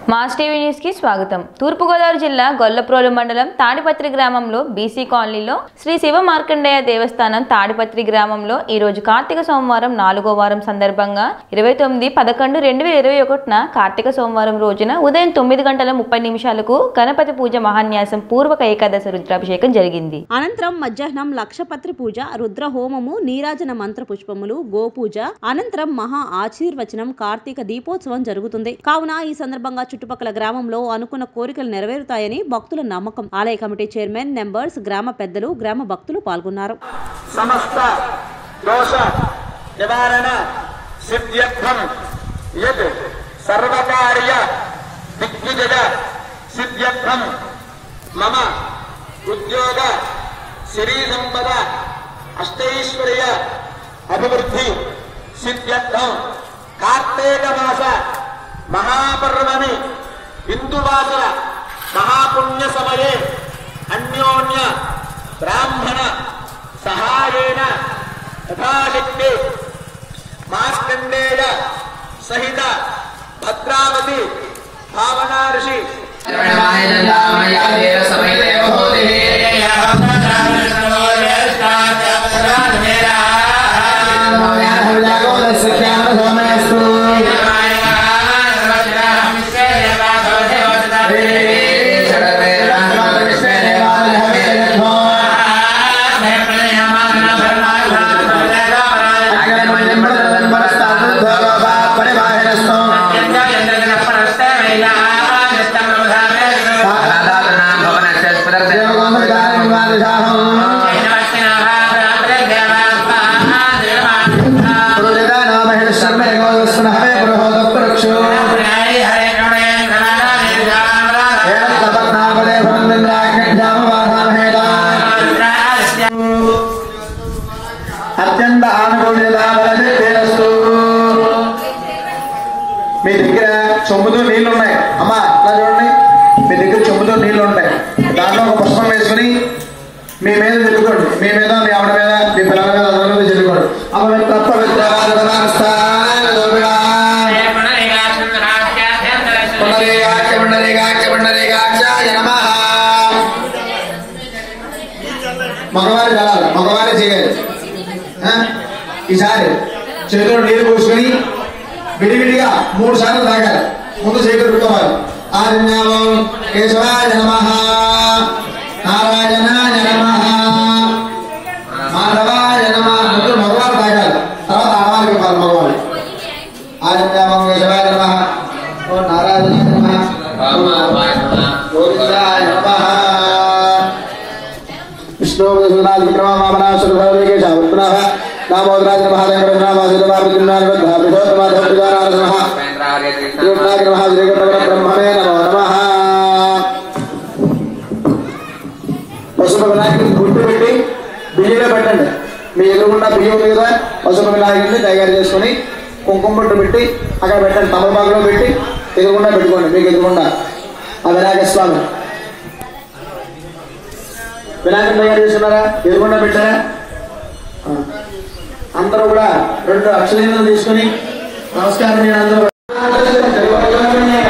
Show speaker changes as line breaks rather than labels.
Mass TV news కి స్వాగతం తూర్పుగోదావరి జిల్లా గొల్లప్రోలు మండలం తాడిపత్రి గ్రామంలో బీసీ కాలనీలో శ్రీ శివ మార్కండేయ దేవస్థానం తాడిపత్రి గ్రామంలో ఈ రోజు కార్తీక సోమవారం నాలుగో వారం సందర్భంగా ఇరవై తొమ్మిది పదకొండు రెండు వేల ఇరవై ఒకటిన కార్తీక సోమవారం రోజున ఉదయం తొమ్మిది గంటల ముప్పై నిమిషాలకు గణపతి పూజ మహాన్యాసం పూర్వక ఏకాదశ రుద్రాభిషేకం జరిగింది
అనంతరం మధ్యాహ్నం లక్షపత్రి పూజ రుద్ర హోమము నీరాజన మంత్ర పుష్పములు గోపూజ అనంతరం మహా ఆశీర్వచనం కార్తీక దీపోత్సవం జరుగుతుంది కావున ఈ సందర్భంగా చుట్టుపక్కల గ్రామంలో అనుకున్న కోరికలు నెరవేరుతాయని భక్తుల నమ్మకం ఆలయ కమిటీ చైర్మన్ నెంబర్స్ గ్రామ పెద్దలు గ్రామ భక్తులు పాల్గొన్నారు
సమస్త దోష నివారణ సిద్ధ్యర్థం యత్ సర్వకార్య దిగ్విజయ సిద్ధ్యర్థం మమ ఉద్యోగ సిరీ సంపద అష్టైశ్వర్య అభివృద్ధి సిద్ధ్యర్థం కార్తీక మాస మహాపర్వణి హిందువాస మహాపుణ్య సమయే అన్యోన్య బ్రాహ్మణ సహాయేన యథాశక్తి మార్కండేయ సహిత భద్రావతి భావనా ఋషి అత్యంత ఆనుకూలస్తూ మీ దగ్గర చెంబుతో నీళ్లు ఉన్నాయి అమ్మా ఇలా చూడండి మీ దగ్గర చెంబుతో నీళ్లు ఉంటాయి దాంట్లో ఒక పుష్పం వేసుకుని మీ మీద చల్లుకోండి మీ మీద మీ ఆవిడ మీద మీ పిల్లల మీద అందరి మీద చల్లుకోండి అమ్మ తప్ప పుండరీకాక్ష పుండరీకాక్ష పుండరీకాక్షాయ నమః మగవారి కలాలి మగవారి చేయాలి ఆ? ఈసారి చేతిలో నీరు పోసుకొని విడివిడిగా మూడు సార్లు తాగాలి ముందు చేతులు పెట్టుకోవాలి ఆదిన్యావం కేశవాయ నమ నారాయణాయ నమ మాధవాయ నమ ముందు మగవారు తాగాలి తర్వాత ఆడవారికి ఇవ్వాలి మగవాళ్ళు ఆదిన్యావం కేశవాయ నమ ఓ నారాయణాయ నమ గోవిందాయ నమ విష్ణు విష్ణునాథ్ విక్రమ వామన సురభరవేగే శావత్పునః నామోదరాజ మహాదేవ బ్రహ్మణే నమో నమః పసుపు వినాయకుడిని గుర్తు పెట్టి బియ్యంలో పెట్టండి మీ ఎదురుగుండా బియ్యం ఉంది కదా పసుపు వినాయకుడిని తయారు చేసుకొని కుంకుమ బొట్టు పెట్టి అక్కడ పెట్టండి తమలపాకులో పెట్టి ఎదురుగుండా పెట్టుకోండి మీకు ఎదురుగుండా ఆ వినాయక స్వామి వినాయకుడు తయారు చేస్తున్నారా ఎదురుగుండా పెట్టారా ఆ. అందరూ కూడా రెండు అక్షలీలను తీసుకుని నమస్కారం నేను అందరూ